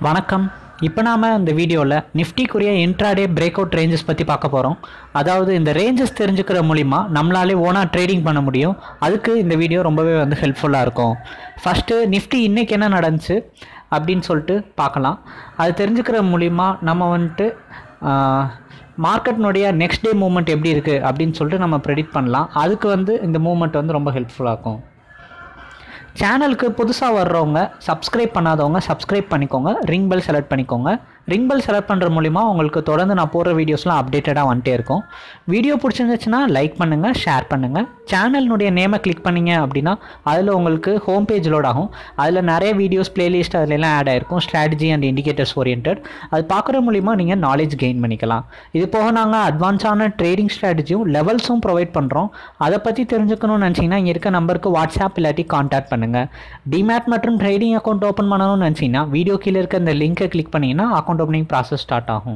வணக்கம் இப்போ நாம் இந்த வீடியோவில் நிஃப்டிக்குரிய இன்ட்ராடே பிரேக் அவுட் ரேஞ்சஸ் பற்றி பார்க்க போகிறோம் அதாவது இந்த ரேஞ்சஸ் தெரிஞ்சுக்கிற மூலிமா நம்மளாலே ஓனாக ட்ரேடிங் பண்ண முடியும் அதுக்கு இந்த வீடியோ ரொம்பவே வந்து ஹெல்ப்ஃபுல்லாக இருக்கும் ஃபஸ்ட்டு நிஃப்டி இன்றைக்கி என்ன நடந்துச்சு அப்படின்னு சொல்லிட்டு பார்க்கலாம் அது தெரிஞ்சுக்கிற மூலிமா நம்ம வந்துட்டு மார்க்கெட்னுடைய நெக்ஸ்ட் டே மூவ்மெண்ட் எப்படி இருக்குது அப்படின்னு சொல்லிட்டு நம்ம ப்ரெடிக்ட் பண்ணலாம் அதுக்கு வந்து இந்த மூவ்மெண்ட் வந்து ரொம்ப ஹெல்ப்ஃபுல்லாக இருக்கும் சேனலுக்கு புதுசாக வர்றவங்க சப்ஸ்கிரைப் பண்ணாதவங்க சப்ஸ்கிரைப் பண்ணிக்கோங்க ரிங் பெல் செலக்ட் பண்ணிக்கோங்க ரிங் பெல் செலக்ட் பண்ணுற மூலிமா உங்களுக்கு தொடர்ந்து நான் போடுற வீடியோஸ்லாம் அப்டேட்டடாக வந்துட்டே இருக்கும் வீடியோ பிடிச்சிருந்துச்சுன்னா லைக் பண்ணுங்கள் ஷேர் பண்ணுங்கள் சேனலினுடைய நேமை கிளிக் பண்ணிங்க அப்படின்னா அதில் உங்களுக்கு ஹோம் பேஜ் லோட் ஆகும் அதில் நிறைய வீடியோஸ் பிளேலிஸ்ட் அதிலெல்லாம் ஆட் ஆயிருக்கும் ஸ்ட்ராட்டஜி அண்ட் இண்டிகேட்டர்ஸ் ஓரியன்ட் அது பார்க்குற மூலிமா நீங்கள் நாலேஜ் கெயின் பண்ணிக்கலாம் இது போக நாங்கள் அட்வான்ஸான ட்ரேடிங் ஸ்ட்ராட்டஜியும் லெவல்ஸும் ப்ரொவைட் பண்ணுறோம் அதை பற்றி தெரிஞ்சுக்கணும்னு நினச்சிங்கன்னா இங்கே இருக்க நம்பருக்கு வாட்ஸ்அப் இல்லாட்டி காண்டாக்ட் பண்ணுங்கள் டிமேட் மற்றும் ட்ரேடிங் அக்கௌண்ட் ஓப்பன் பண்ணணும்னு நினச்சிங்கன்னா வீடியோ கீழே இருக்க இந்த லிங்கை கிளிக் பண்ணிங்கன்னா அக்கௌண்ட் ஓப்பனிங் ப்ராசஸ் ஸ்டார்ட் ஆகும்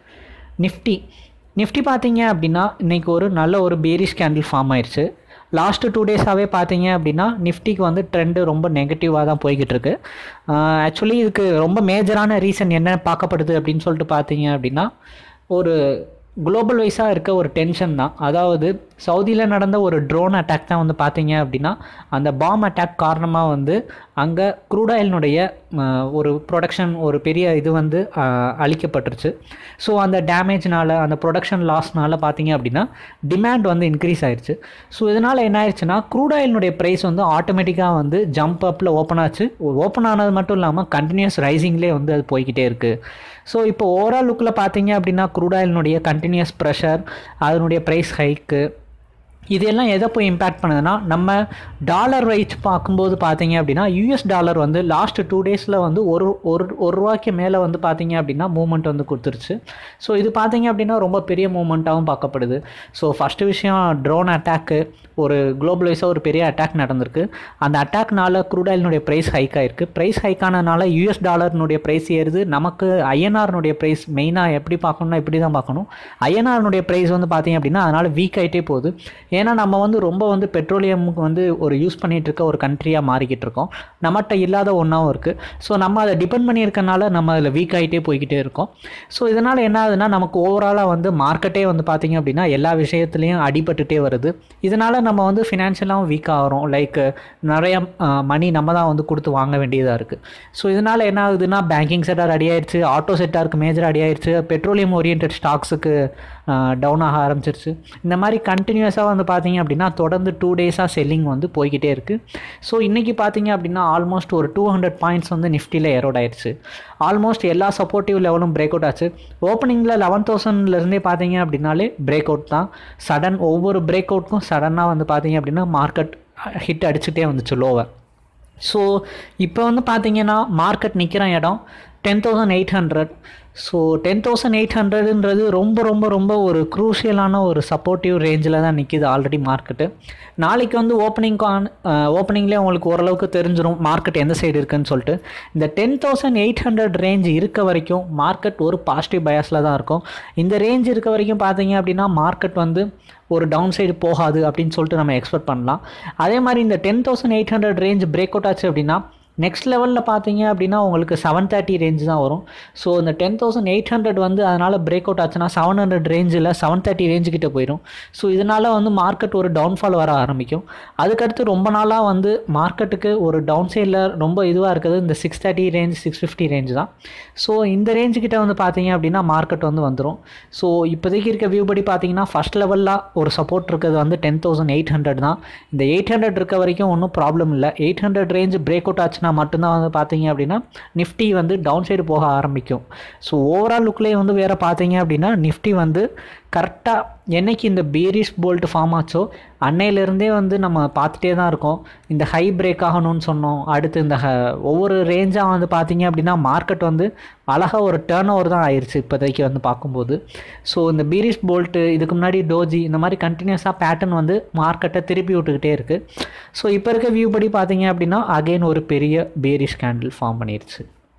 நிஃப்டி நிஃப்டி பார்த்தீங்க அப்படின்னா இன்றைக்கி ஒரு நல்ல ஒரு பேரிஷ் கேண்டில் ஃபார்ம் ஆயிடுச்சு லாஸ்ட்டு டூ டேஸாகவே பார்த்தீங்க அப்படின்னா நிஃப்டிக்கு வந்து ட்ரெண்டு ரொம்ப நெகட்டிவாக தான் போய்கிட்டு இருக்கு ஆக்சுவலி இதுக்கு ரொம்ப மேஜரான ரீசன் என்ன பார்க்கப்படுது அப்படின்னு சொல்லிட்டு பார்த்தீங்க அப்படின்னா ஒரு குளோபல் வைஸாக இருக்க ஒரு டென்ஷன் தான் அதாவது சவுதியில் நடந்த ஒரு ட்ரோன் அட்டாக் தான் வந்து பார்த்தீங்க அப்படின்னா அந்த பாம் அட்டாக் காரணமாக வந்து அங்கே க்ரூடாயிலினுடைய ஒரு ப்ரொடக்ஷன் ஒரு பெரிய இது வந்து அழிக்கப்பட்டுருச்சு ஸோ அந்த டேமேஜ்னால அந்த ப்ரொடக்ஷன் லாஸ்னால பார்த்தீங்க அப்படின்னா டிமாண்ட் வந்து இன்க்ரீஸ் ஆயிடுச்சு ஸோ இதனால் என்ன ஆயிடுச்சுன்னா க்ரூடாயிலினுடைய ப்ரைஸ் வந்து ஆட்டோமேட்டிக்காக வந்து ஜம்ப் அப்பில் ஓப்பன் ஆச்சு ஓப்பன் ஆனது மட்டும் இல்லாமல் கண்டினியூஸ் ரைசிங்லேயே வந்து அது போய்கிட்டே இருக்குது ஸோ இப்போ ஓவரால் லுக்கில் பார்த்தீங்க அப்படின்னா க்ரூடாயிலினுடைய கண்டினியூஸ் ப்ரெஷர் அதனுடைய ப்ரைஸ் ஹைக்கு இதெல்லாம் எதை போய் இம்பேக்ட் பண்ணுதுன்னா நம்ம டாலர் வைஸ் பார்க்கும்போது பார்த்தீங்க அப்படின்னா யூஎஸ் டாலர் வந்து லாஸ்ட் டூ டேஸில் வந்து ஒரு ஒரு ஒரு ரூபாய்க்கு மேலே வந்து பார்த்தீங்க அப்படின்னா மூவ்மெண்ட் வந்து கொடுத்துருச்சு ஸோ இது பார்த்தீங்க அப்படின்னா ரொம்ப பெரிய மூவ்மெண்ட்டாகவும் பார்க்கப்படுது ஸோ ஃபஸ்ட்டு விஷயம் ட்ரோன் அட்டாக்கு ஒரு குளோபல் வைஸாக ஒரு பெரிய அட்டாக் நடந்திருக்கு அந்த அட்டாக்னால க்ரூடாயிலினுடைய ப்ரைஸ் ஹைக் ஆயிருக்கு ப்ரைஸ் ஹைக் ஆனதுனால யூஎஸ் டாலர்னுடைய ப்ரைஸ் ஏறுது நமக்கு ஐஎன்ஆர்னுடைய ப்ரைஸ் மெயினாக எப்படி பார்க்கணும்னா இப்படி தான் பார்க்கணும் ஐஎன்ஆர்னுடைய ப்ரைஸ் வந்து பார்த்தீங்க அப்படின்னா அதனால் வீக் ஆகிட்டே போகுது ஏன்னா நம்ம வந்து ரொம்ப வந்து பெட்ரோலியமுக்கு வந்து ஒரு யூஸ் பண்ணிகிட்டு இருக்க ஒரு கண்ட்ரியாக மாறிக்கிட்டு இருக்கோம் நம்மகிட்ட இல்லாத ஒன்றாவும் இருக்குது ஸோ நம்ம அதை டிபெண்ட் பண்ணியிருக்கனால நம்ம அதில் வீக் ஆகிட்டே போய்கிட்டே இருக்கோம் ஸோ இதனால் என்ன ஆகுதுன்னா நமக்கு ஓவராலாக வந்து மார்க்கெட்டே வந்து பார்த்திங்க அப்படின்னா எல்லா விஷயத்துலேயும் அடிபட்டுட்டே வருது இதனால் நம்ம வந்து ஃபினான்ஷியலாகவும் வீக் ஆகிறோம் லைக் நிறைய மணி நம்ம தான் வந்து கொடுத்து வாங்க வேண்டியதாக இருக்குது ஸோ இதனால் என்ன ஆகுதுன்னா பேங்கிங் செக்டார் அடி ஆயிடுச்சு ஆட்டோ செக்டாருக்கு மேஜர் அடி ஆயிடுச்சு பெட்ரோலியம் ஓரியன்ட் ஸ்டாக்ஸுக்கு டவுன் ஆக ஆரம்பிச்சிருச்சு இந்த மாதிரி கண்டினியூஸாக வந்து பார்த்தீங்க அப்படின்னா தொடர்ந்து டூ டேஸாக செல்லிங் வந்து போய்கிட்டே இருக்குது ஸோ இன்றைக்கி பார்த்தீங்க அப்படின்னா ஆல்மோஸ்ட் ஒரு டூ ஹண்ட்ரட் பாயிண்ட்ஸ் வந்து நிஃப்டியில் எரோட் ஆயிடுச்சு ஆல்மோஸ்ட் எல்லா சப்போர்ட்டிவ் லெவலும் பிரேக் அவுட் ஆச்சு ஓப்பனிங்கில் லெவன் தௌசண்ட்லேருந்தே பார்த்தீங்க அப்படின்னாலே பிரேக் அவுட் தான் சடன் ஒவ்வொரு பிரேக் அவுட்க்கும் சடனாக வந்து பார்த்தீங்க அப்படின்னா மார்க்கெட் ஹிட் அடிச்சுட்டே வந்துச்சு லோவை ஸோ இப்போ வந்து பார்த்தீங்கன்னா மார்க்கெட் நிற்கிற இடம் ten thousand eight hundred so ten thousand eight ஹண்ட்ரடுன்றது ரொம்ப ரொம்ப ரொம்ப ஒரு க்ரூஷியலான ஒரு சப்போர்ட்டிவ் ரேஞ்சில் தான் நிற்கிது ஆல்ரெடி மார்க்கெட்டு நாளைக்கு வந்து ஓப்பனிங் கான் ஓப்பனிங்லேயே உங்களுக்கு ஓரளவுக்கு தெரிஞ்சிடும் மார்க்கெட் எந்த சைடு இருக்குன்னு சொல்லிட்டு இந்த ten thousand eight hundred range இருக்க வரைக்கும் மார்க்கெட் ஒரு பாசிட்டிவ் பயாஸில் தான் இருக்கும் இந்த ரேஞ்ச் இருக்க வரைக்கும் பார்த்தீங்க அப்படின்னா மார்க்கெட் வந்து ஒரு டவுன் சைடு போகாது அப்படின்னு சொல்லிட்டு நம்ம எக்ஸ்பெக்ட் பண்ணலாம் அதே மாதிரி இந்த ten thousand eight hundred range breakout ஆச்சு அப்படின்னா நெக்ஸ்ட் லெவலில் பார்த்தீங்க அப்படின்னா உங்களுக்கு செவன் தேர்ட்டி ரேஞ்ச் தான் வரும் ஸோ இந்த டென் தௌசண்ட் எயிட் ஹண்ட்ரட் வந்து அதனால் பிரேக் அவுட் ஆச்சுன்னா செவன் ஹண்ட்ரட் ரேஞ்சில் செவன் தேர்ட்டி ரேஞ்சு கிட்ட போயிடும் ஸோ இதனால் வந்து மார்க்கெட் ஒரு டவுன்ஃபால் வர ஆரம்பிக்கும் அதுக்கடுத்து ரொம்ப நாளாக வந்து மார்க்கெட்டுக்கு ஒரு டவுன் சைடில் ரொம்ப இதுவாக இருக்குது இந்த six thirty range six fifty range தான் ஸோ இந்த ரேஞ்சு கிட்ட வந்து பார்த்தீங்க அப்படின்னா மார்க்கெட் வந்து வந்துடும் ஸோ இப்போதைக்கு இருக்க வியூ படி பார்த்தீங்கன்னா ஃபஸ்ட் லெவலில் ஒரு சப்போர்ட் இருக்கிறது வந்து டென் தௌசண்ட் எயிட் ஹண்ட்ரட் தான் இந்த எயிட் ஹண்ட்ரட் இருக்க வரைக்கும் ஒன்றும் ப்ராப்ளம் இல்லை eight hundred range breakout ஆச்சுன்னா மட்டும்தான் வந்து பார்த்தீங்க அப்படின்னா நிஃப்டி வந்து டவுன் சைடு போக ஆரம்பிக்கும் ஸோ ஓவரால் லுக்லேயே வந்து வேறு பார்த்தீங்க அப்படின்னா நிஃப்டி வந்து கரெக்டாக என்னைக்கு இந்த பேரிஸ் போல்ட் ஃபார்ம் ஆச்சோ அன்னையிலேருந்தே வந்து நம்ம பார்த்துட்டே தான் இருக்கோம் இந்த ஹை பிரேக் ஆகணும்னு சொன்னோம் அடுத்து இந்த ஒவ்வொரு ரேஞ்சாக வந்து பார்த்தீங்க அப்படின்னா மார்க்கெட் வந்து அழகாக ஒரு டேர்ன் ஓவர் தான் ஆயிடுச்சு இப்போதைக்கு வந்து பார்க்கும்போது ஸோ இந்த பீரிஸ் போல்ட்டு இதுக்கு முன்னாடி டோஜி இந்த மாதிரி கண்டினியூஸாக பேட்டர்ன் வந்து மார்க்கெட்டை திருப்பி விட்டுக்கிட்டே இருக்குது ஸோ இப்போ இருக்க வியூ படி பார்த்தீங்க அப்படின்னா அகெயின் ஒரு பெரிய பேரிஷ் கேண்டில் ஃபார்ம் பண்ணிடுச்சு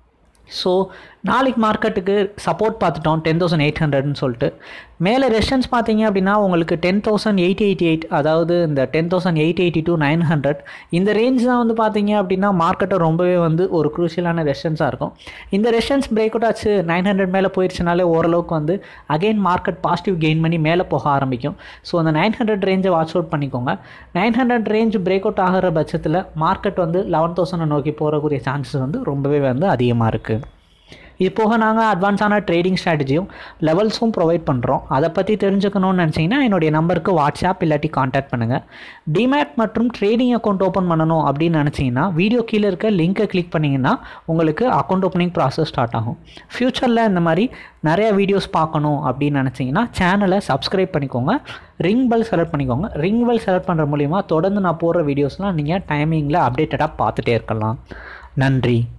ஸோ நாளைக்கு மார்க்கெட்டுக்கு சப்போர்ட் பார்த்துட்டோம் டென் தௌசண்ட் எயிட் ஹண்ட்ரட்னு சொல்லிட்டு மேலே ரெஷன்ஸ் பார்த்தீங்க அப்படின்னா உங்களுக்கு ten thousand eight eighty eight அதாவது இந்த ten thousand eight eighty two nine hundred இந்த ரேஞ்ச் தான் வந்து பார்த்தீங்க அப்படின்னா மார்க்கெட்டை ரொம்பவே வந்து ஒரு குரூஷியலான ரெஷன்ஸாக இருக்கும் இந்த ரெஷன்ஸ் பிரேக் அவுட் ஆச்சு நைன் ஹண்ட்ரட் மேலே போயிடுச்சுனாலே ஓரளவுக்கு வந்து அகைன் மார்க்கெட் பாசிட்டிவ் கெயின் பண்ணி மேலே போக ஆரம்பிக்கும் ஸோ அந்த நைன் ஹண்ட்ரட் ரேஞ்சை வாட்ச் அவுட் பண்ணிக்கோங்க nine hundred range breakout ஆகிற பட்சத்தில் மார்க்கெட் வந்து லெவன் தௌசண்ட் நோக்கி போகக்கூடிய சான்சஸ் வந்து ரொம்பவே வந்து அதிகமாக இருக்குது இது போக நாங்கள் அட்வான்ஸான ட்ரேடிங் ஸ்ட்ராட்டஜியும் லெவல்ஸும் ப்ரொவைட் பண்ணுறோம் அதை பற்றி தெரிஞ்சுக்கணும்னு நினச்சிங்கன்னா என்னுடைய நம்பருக்கு வாட்ஸ்அப் இல்லாட்டி காண்டாக்ட் பண்ணுங்கள் டிமேட் மற்றும் ட்ரேடிங் அக்கௌண்ட் ஓப்பன் பண்ணணும் அப்படின்னு நினச்சிங்கன்னா வீடியோ கீழே இருக்க லிங்க்கை கிளிக் பண்ணிங்கன்னா உங்களுக்கு அக்கௌண்ட் ஓப்பனிங் ப்ராசஸ் ஸ்டார்ட் ஆகும் ஃப்யூச்சரில் இந்த மாதிரி நிறைய வீடியோஸ் பார்க்கணும் அப்படின்னு நினச்சிங்கன்னா சேனலை சப்ஸ்கிரைப் பண்ணிக்கோங்க ரிங் பெல் செலக்ட் பண்ணிக்கோங்க ரிங் பெல் செலக்ட் பண்ணுற மூலிமா தொடர்ந்து நான் போடுற வீடியோஸ்லாம் நீங்கள் டைமிங்கில் அப்டேட்டடாக பார்த்துட்டே இருக்கலாம் நன்றி